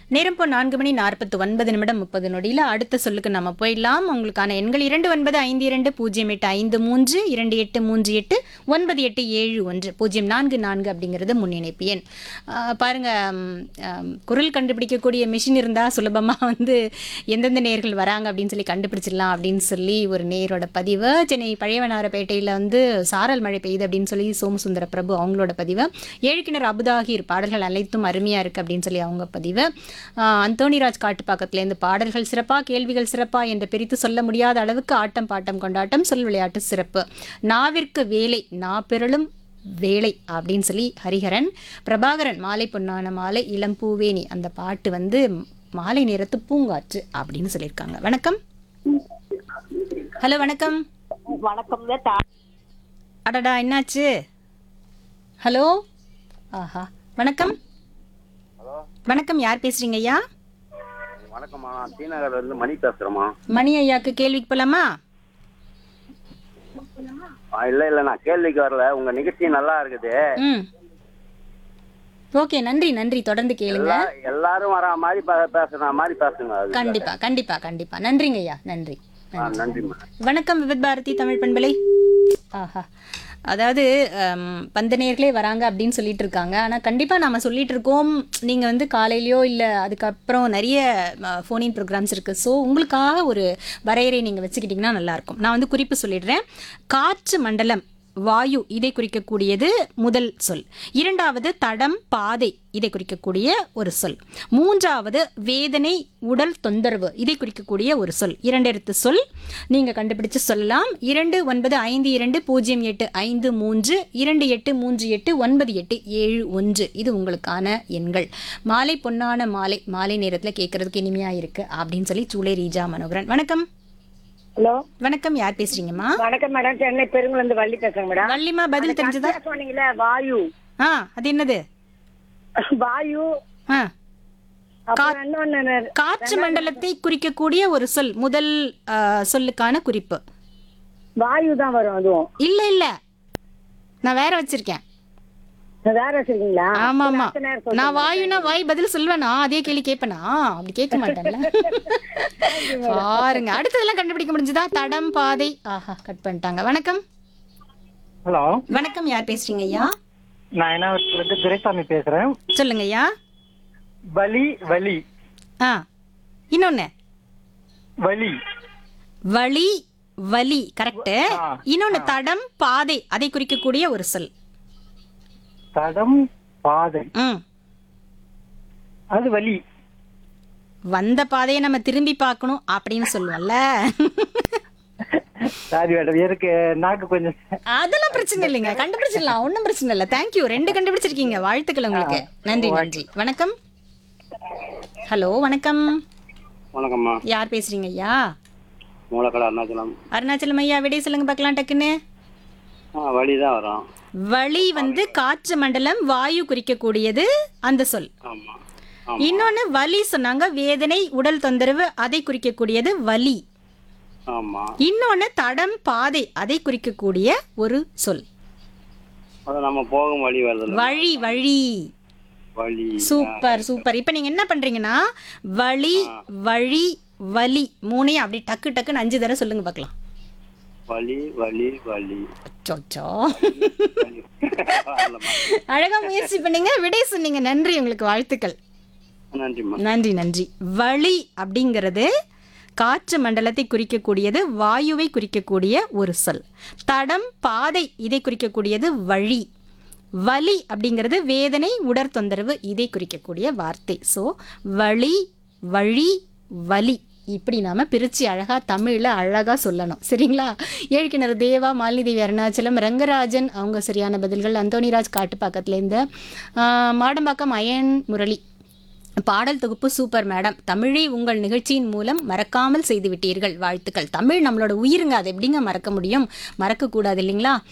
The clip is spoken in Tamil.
நேரம் இப்போ நான்கு மணி நாற்பத்தி ஒன்பது நிமிடம் முப்பது நொடியில் அடுத்த சொல்லுக்கு நம்ம போயிடலாம் உங்களுக்கான எண்கள் இரண்டு ஒன்பது ஐந்து இரண்டு பூஜ்ஜியம் எட்டு ஐந்து மூன்று இரண்டு எட்டு மூன்று எட்டு ஒன்பது எட்டு ஏழு ஒன்று பூஜ்ஜியம் நான்கு நான்கு அப்படிங்கிறது முன்னிணைப்பு எண் ஆ, பாருங்க ம், ஆம், குரல் கண்டுபிடிக்கக்கூடிய மிஷின் இருந்தால் சுலபமாக வந்து எந்தெந்த நேர்கள் வராங்க அப்படின்னு சொல்லி கண்டுபிடிச்சிடலாம் அப்படின்னு சொல்லி ஒரு நேரோட பதிவு சென்னை பழையவனாரப்பேட்டையில் வந்து சாரல் மழை பெய்யுது அப்படின்னு சொல்லி சோமசுந்தர பிரபு அவங்களோட பதிவு ஏழுக்கிணர் அபுதாகிர் பாடல்கள் அனைத்தும் அருமையாக இருக்குது அப்படின்னு சொல்லி அவங்க பதிவு ஆஹ் அந்தோணிராஜ் காட்டுப்பாக்கத்துலேருந்து பாடல்கள் சிறப்பா கேள்விகள் சிறப்பா என்று பிரித்து சொல்ல முடியாத அளவுக்கு ஆட்டம் பாட்டம் கொண்டாட்டம் சொல் விளையாட்டு சிறப்பு நாவிற்கு வேலை நாப்பெருளும் வேலை அப்படின்னு சொல்லி ஹரிஹரன் பிரபாகரன் மாலை பொன்னான மாலை இளம் பூவேணி அந்த பாட்டு வந்து மாலை நேரத்து பூங்காற்று அப்படின்னு சொல்லியிருக்காங்க வணக்கம் ஹலோ வணக்கம் வணக்கம்ங்க தா அடடா என்னாச்சு ஹலோ ஆஹா வணக்கம் வணக்கம் யார் பேசுறீங்க ஐயா வணக்கம்மா நான் ஸ்ரீநகர்ல இருந்து மணி பேசுறேம்மா மணி ஐயாக்கு கேள்விக்கு போலாமா ஆ, இல்ல இல்ல நான் கேள்விக்கு வரல உங்க நிகழ்ச்சி நல்லா இருக்குது ம் ஓகே நன்றி நன்றி தொடர்ந்து கேளுங்க எல்லா எல்லாரும் வர மாதிரி பே- பேசுற மாதிரி பேசுங்க அது கண்டிப்பா கண்டிப்பா கண்டிப்பா நன்றிங்க ஐயா நன்றி ஆ, நன்றிம்மா வணக்கம் விவித் பாரதி தமிழ் பண்பலை ஆஹா அதாவது ஹம், பந்தநேர்களே வராங்க அப்படின்னு சொல்லிட்டு இருக்காங்க ஆனால் கண்டிப்பாக நம்ம சொல்லிட்டு இருக்கோம் நீங்கள் வந்து காலையிலையோ இல்லை அதுக்கப்புறம் நிறைய ஃபோனின் ப்ரோக்ராம்ஸ் இருக்குது ஸோ உங்களுக்காக ஒரு வரையறை நீங்கள் வச்சுக்கிட்டிங்கன்னா நல்லாயிருக்கும் நான் வந்து குறிப்பு சொல்லிடுறேன் காற்று மண்டலம் வாயு இதை குறிக்கக்கூடியது முதல் சொல் இரண்டாவது தடம் பாதை இதை குறிக்கக்கூடிய ஒரு சொல் மூன்றாவது வேதனை உடல் தொந்தரவு இதை குறிக்கக்கூடிய ஒரு சொல் இரண்டெழுத்து சொல் நீங்க கண்டுபிடிச்சு சொல்லலாம் இரண்டு ஒன்பது ஐந்து இரண்டு பூஜ்ஜியம் எட்டு ஐந்து மூன்று இரண்டு எட்டு மூன்று எட்டு ஒன்பது எட்டு ஏழு ஒன்று இது உங்களுக்கான எண்கள் மாலை பொன்னான மாலை மாலை நேரத்தில் கேட்கறதுக்கு இனிமையா இருக்கு அப்படின்னு சொல்லி சூளை ரீஜா மனோகரன் வணக்கம் ஹலோ வணக்கம் யார் பேசுறீங்கம்மா வணக்கம் மேடம் சென்னை பெருங்குளந்து வள்ளி பேசுறேங்க மேடம் வள்ளிமா பதில் தெரிஞ்சதா கடைசியா சொன்னீங்களே வாயு ஆ அது என்னது வாயு ஆ அப்புறம் இன்னொன்னு காற்று மண்டலத்தை குறிக்கக்கூடிய ஒரு சொல் முதல் ஆ, சொல்லுக்கான குறிப்பு வாயு தான் வரும் அதுவும் இல்ல இல்ல நான் வேற வச்சிருக்கேன் வேற வச்சிருக்கீங்களா ஆமா ஆமா அடுத்த நேரம் சொல்லுங்க. நான் வாயுனா வாய் பதில் சொல்வேனா அதே கேள்வி கேட்பேனா அப்படி கேட்க மாட்டேன்ல பாருங்க அடுத்ததெல்லாம் கண்டுபிடிக்க முடிஞ்சதா தடம் பாதை ஆஹா கட் பண்ணிட்டாங்க வணக்கம் ஹலோ வணக்கம் யார் பேசுறீங்க ஐயா நான் என்ன இருந்து துரைசாமி பேசுறேன் சொல்லுங்க ஐயா வலி வலி ஆ இன்னொன்னு வலி வழி வலி கரெக்ட் ஆ, இன்னொன்னு தடம் பாதை அதை குறிக்கக்கூடிய ஒரு சொல் தடம் பாதை ம் அது வலி வந்த பாதையை நம்ம திரும்பி பார்க்கணும் அப்படின்னு சொல்லுவோம்ல சாரி மேடம் எனக்கு நாக்கு கொஞ்சம் அதெல்லாம் பிரச்சனை இல்லைங்க கண்டுபிடிச்சிடலாம் ஒன்றும் பிரச்சனை இல்லை தேங்க்யூ ரெண்டு கண்டுபிடிச்சிருக்கீங்க வாழ்த்துக்கள் உங்களுக்கு நன்றி நன்றி வணக்கம் ஹலோ வணக்கம் வணக்கம்மா யார் பேசுறீங்க ஐயா மூலக்கடை அருணாச்சலம் அருணாச்சலம் ஐயா விடைய சொல்லுங்க பார்க்கலாம் டக்குன்னு ஆ வழி தான் வரும் வழி வந்து காற்று மண்டலம் வாயு குறிக்கக்கூடியது அந்த சொல் ஆமா ஆமா இன்னொன்னு வலி சொன்னாங்க வேதனை உடல் தொந்தரவு அதை குறிக்கக்கூடியது வலி ஆமா இன்னொன்னு தடம் பாதை அதை குறிக்கக்கூடிய ஒரு சொல் அது நம்ம போகும் வழி வருது வழி வழி வழி சூப்பர் சூப்பர் இப்போ நீங்க என்ன பண்றீங்கன்னா வழி வழி வலி மூணையும் அப்படி டக்கு டக்குன்னு அஞ்சு தடவை சொல்லுங்க பார்க்கலாம் வழி வழி வழி சொச்சோ வழி. வரலம்மா. அழகா முயற்சி பண்ணீங்க விடை சொன்னீங்க நன்றி உங்களுக்கு வாழ்த்துக்கள் நன்றிம்மா நன்றி நன்றி வழி அப்படிங்கிறது காற்று மண்டலத்தை குறிக்கக்கூடியது வாயுவை குறிக்கக்கூடிய ஒரு சொல் தடம் பாதை இதை குறிக்கக்கூடியது வழி வலி அப்படிங்கிறது வேதனை உடற் தொந்தரவு இதை குறிக்கக்கூடிய வார்த்தை ஸோ வழி வழி வலி இப்படி நாம பிரிச்சு அழகா தமிழ்ல அழகா சொல்லணும் சரிங்களா ஏழ்கிணறு தேவா மாலினி தேவி அருணாச்சலம் ரங்கராஜன் அவங்க சரியான பதில்கள் அந்தோணிராஜ் காட்டுப்பாக்கத்துலேருந்து மாடம்பாக்கம் அயன் முரளி பாடல் தொகுப்பு சூப்பர் மேடம் தமிழை உங்கள் நிகழ்ச்சியின் மூலம் மறக்காமல் செய்து விட்டீர்கள் வாழ்த்துக்கள் தமிழ் நம்மளோட உயிருங்க அது எப்படிங்க மறக்க முடியும் மறக்கக்கூடாது இல்லைங்களா